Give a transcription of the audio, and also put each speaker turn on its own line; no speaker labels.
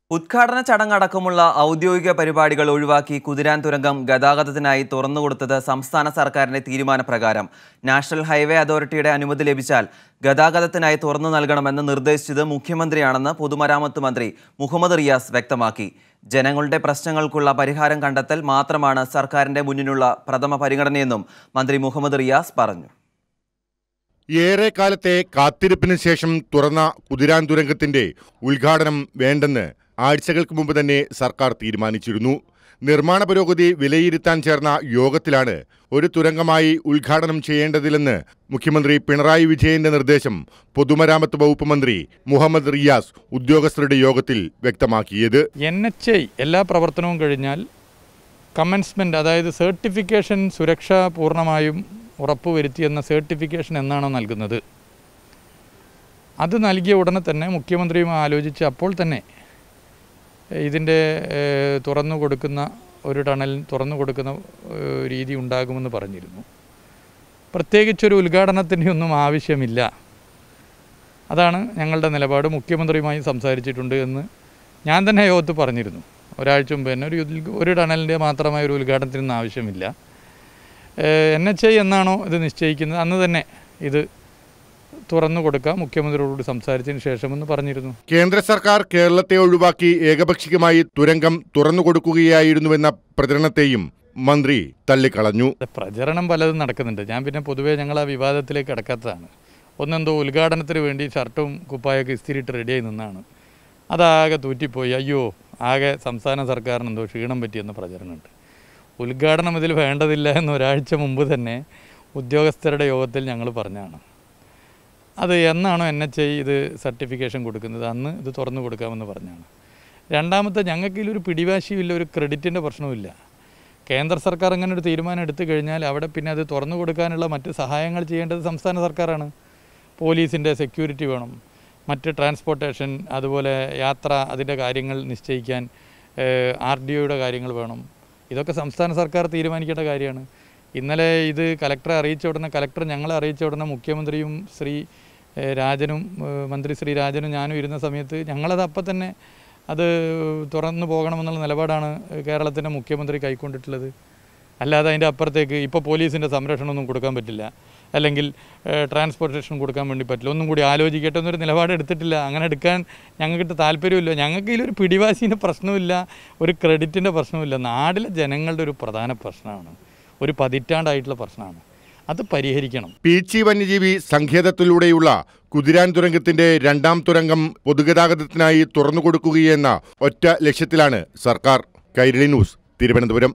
ഉദ്ഘാടന ചടങ്ങടക്കമുള്ള ഔദ്യോഗിക പരിപാടികൾ ഒഴിവാക്കി കുതിരാൻ തുരങ്കം ഗതാഗതത്തിനായി തുറന്നുകൊടുത്തത് സംസ്ഥാന സർക്കാരിന്റെ തീരുമാനപ്രകാരം നാഷണൽ ഹൈവേ അതോറിറ്റിയുടെ അനുമതി ലഭിച്ചാൽ ഗതാഗതത്തിനായി തുറന്നു നൽകണമെന്ന് നിർദ്ദേശിച്ചത് മുഖ്യമന്ത്രിയാണെന്ന് പൊതുമരാമത്ത് മന്ത്രി മുഹമ്മദ് റിയാസ് വ്യക്തമാക്കി ജനങ്ങളുടെ പ്രശ്നങ്ങൾക്കുള്ള പരിഹാരം കണ്ടെത്തൽ മാത്രമാണ് സർക്കാരിന്റെ മുന്നിലുള്ള പ്രഥമ പരിഗണനയെന്നും മന്ത്രി മുഹമ്മദ് റിയാസ് പറഞ്ഞു
ഏറെ കാലത്തെ കാത്തിരിപ്പിന് ശേഷം തുറന്ന കുതിരാൻ തുരങ്കത്തിന്റെ ഉദ്ഘാടനം വേണ്ടെന്ന് ആഴ്ചകൾക്ക് മുമ്പ് തന്നെ സർക്കാർ തീരുമാനിച്ചിരുന്നു നിർമ്മാണ പുരോഗതി വിലയിരുത്താൻ ചേർന്ന യോഗത്തിലാണ് ഒരു തുരങ്കമായി ഉദ്ഘാടനം ചെയ്യേണ്ടതില്ലെന്ന് മുഖ്യമന്ത്രി പിണറായി വിജയന്റെ നിർദ്ദേശം പൊതുമരാമത്ത് വകുപ്പ് മന്ത്രി മുഹമ്മദ് റിയാസ് ഉദ്യോഗസ്ഥരുടെ യോഗത്തിൽ വ്യക്തമാക്കിയത്
എൻ എച്ച് ഐ എല്ലാ പ്രവർത്തനവും കഴിഞ്ഞാൽ കമൻസ്മെൻറ്റ് അതായത് സർട്ടിഫിക്കേഷൻ സുരക്ഷ പൂർണ്ണമായും ഉറപ്പുവരുത്തിയെന്ന സർട്ടിഫിക്കേഷൻ എന്നാണോ നൽകുന്നത് അത് നൽകിയ ഉടനെ തന്നെ മുഖ്യമന്ത്രിയുമായി ആലോചിച്ച് അപ്പോൾ തന്നെ ഇതിൻ്റെ ഏഹ്, തുറന്നു കൊടുക്കുന്ന ഒരു ടണൽ തുറന്നു കൊടുക്കുന്ന ഏഹ്, രീതി ഉണ്ടാകുമെന്ന് പറഞ്ഞിരുന്നു പ്രത്യേകിച്ചൊരു ഉദ്ഘാടനത്തിൻ്റെ ഒന്നും ആവശ്യമില്ല അതാണ് ഞങ്ങളുടെ നിലപാട് മുഖ്യമന്ത്രിയുമായി സംസാരിച്ചിട്ടുണ്ട് എന്ന് ഞാൻ തന്നെ യോഗത്ത് പറഞ്ഞിരുന്നു ഒരാഴ്ച മുമ്പ് തന്നെ ഒരു ഉദ്ഘ- ഒരു ടണലിൻ്റെ മാത്രമായ ഒരു ഉദ്ഘാടനത്തിനൊന്നും ആവശ്യമില്ല എൻ എച്ച് ഐ എന്നാണോ ഇത് നിശ്ചയിക്കുന്നത് അന്ന് തന്നെ ഇത് തുറന്നു കൊടുക്കാം മുഖ്യമന്ത്രിയോട് സംസാരിച്ചതിന് ശേഷമെന്ന് പറഞ്ഞിരുന്നു
കേന്ദ്ര സർക്കാർ കേരളത്തെ ഒഴിവാക്കി ഏകപക്ഷികമായി തുരങ്കം തുറന്നുകൊടുക്കുകയായിരുന്നുവെന്ന പ്രചരണത്തെയും മന്ത്രി തള്ളിക്കളഞ്ഞു
അത് പ്രചരണം പലതും നടക്കുന്നുണ്ട് ഞാൻ പിന്നെ പൊതുവേ ഞങ്ങൾ ആ വിവാദത്തിലേക്ക് കിടക്കാത്തതാണ് ഒന്നെന്തോ ഉദ്ഘാടനത്തിന് വേണ്ടി ഷർട്ടും കുപ്പായൊക്കെ ഇസ്തിരിയിട്ട് റെഡിയായി നിന്നാണ് അതാകെ തൂറ്റിപ്പോയി അയ്യോ ആകെ സംസ്ഥാന സർക്കാരിന് എന്തോ ക്ഷീണം പറ്റിയെന്ന പ്രചരണമുണ്ട് ഉദ്ഘാടനം ഇതിൽ വേണ്ടതില്ല എന്ന് ഒരാഴ്ച മുമ്പ് തന്നെ ഉദ്യോഗസ്ഥരുടെ യോഗത്തിൽ ഞങ്ങൾ പറഞ്ഞാണ് അത് എന്നാണോ എൻ എച്ച് ഐ ഇത് സർട്ടിഫിക്കേഷൻ കൊടുക്കുന്നത് അന്ന് ഇത് തുറന്നു കൊടുക്കാമെന്ന് പറഞ്ഞാണ് രണ്ടാമത്തെ ഞങ്ങൾക്ക് ഇതിലൊരു പിടിവാശിയുമില്ല ഒരു ക്രെഡിറ്റിൻ്റെ പ്രശ്നവുമില്ല കേന്ദ്ര സർക്കാർ അങ്ങനെ ഒരു തീരുമാനം എടുത്തു കഴിഞ്ഞാൽ അവിടെ പിന്നെ അത് തുറന്നു കൊടുക്കാനുള്ള മറ്റ് സഹായങ്ങൾ ചെയ്യേണ്ടത് സംസ്ഥാന സർക്കാരാണ് പോലീസിൻ്റെ സെക്യൂരിറ്റി വേണം മറ്റ് ട്രാൻസ്പോർട്ടേഷൻ അതുപോലെ യാത്ര അതിൻ്റെ കാര്യങ്ങൾ നിശ്ചയിക്കാൻ ആർ ഡി ഒയുടെ കാര്യങ്ങൾ വേണം ഇതൊക്കെ സംസ്ഥാന സർക്കാർ തീരുമാനിക്കേണ്ട കാര്യമാണ് ഇന്നലെ ഇത് കലക്ടറെ അറിയിച്ച ഉടനെ കലക്ടർ ഞങ്ങളെ അറിയിച്ച ഉടനെ മുഖ്യമന്ത്രിയും ശ്രീ ഏഹ്, രാജനും ഏഹ്, മന്ത്രി ശ്രീ രാജനും ഞാനും ഇരുന്ന സമയത്ത് ഞങ്ങളത് അപ്പം തന്നെ അത് തുറന്നു പോകണമെന്നുള്ള നിലപാടാണ് കേരളത്തിൻ്റെ മുഖ്യമന്ത്രി കൈക്കൊണ്ടിട്ടുള്ളത് അല്ലാതെ അതിൻ്റെ അപ്പുറത്തേക്ക് ഇപ്പോൾ പോലീസിൻ്റെ സംരക്ഷണമൊന്നും കൊടുക്കാൻ പറ്റില്ല അല്ലെങ്കിൽ ഏഹ്, ട്രാൻസ്പോർട്ടേഷൻ കൊടുക്കാൻ വേണ്ടി പറ്റില്ല ഒന്നും കൂടി ആലോചിക്കട്ടെ എന്നൊരു നിലപാട് എടുത്തിട്ടില്ല അങ്ങനെ എടുക്കാൻ ഞങ്ങൾക്ക് താല്പര്യമില്ല ഞങ്ങൾക്ക് ഇതിലൊരു പിടിവാശീൻ്റെ പ്രശ്നമില്ല ഒരു ക്രെഡിറ്റിൻ്റെ പ്രശ്നമില്ല നാട്ടിലെ ജനങ്ങളുടെ ഒരു പ്രധാന പ്രശ്നമാണ് ഒരു പതിറ്റാണ്ടായിട്ടുള്ള പ്രശ്നമാണ് അത് പരിഹരിക്കണം
പീച്ചി വന്യജീവി സങ്കേതത്തിലൂടെയുള്ള കുതിരാൻ തുരങ്കത്തിന്റെ രണ്ടാം തുരങ്കം പൊതുഗതാഗതത്തിനായി തുറന്നുകൊടുക്കുകയെന്ന ഒറ്റ ലക്ഷ്യത്തിലാണ് സർക്കാർ കൈരളി ന്യൂസ് തിരുവനന്തപുരം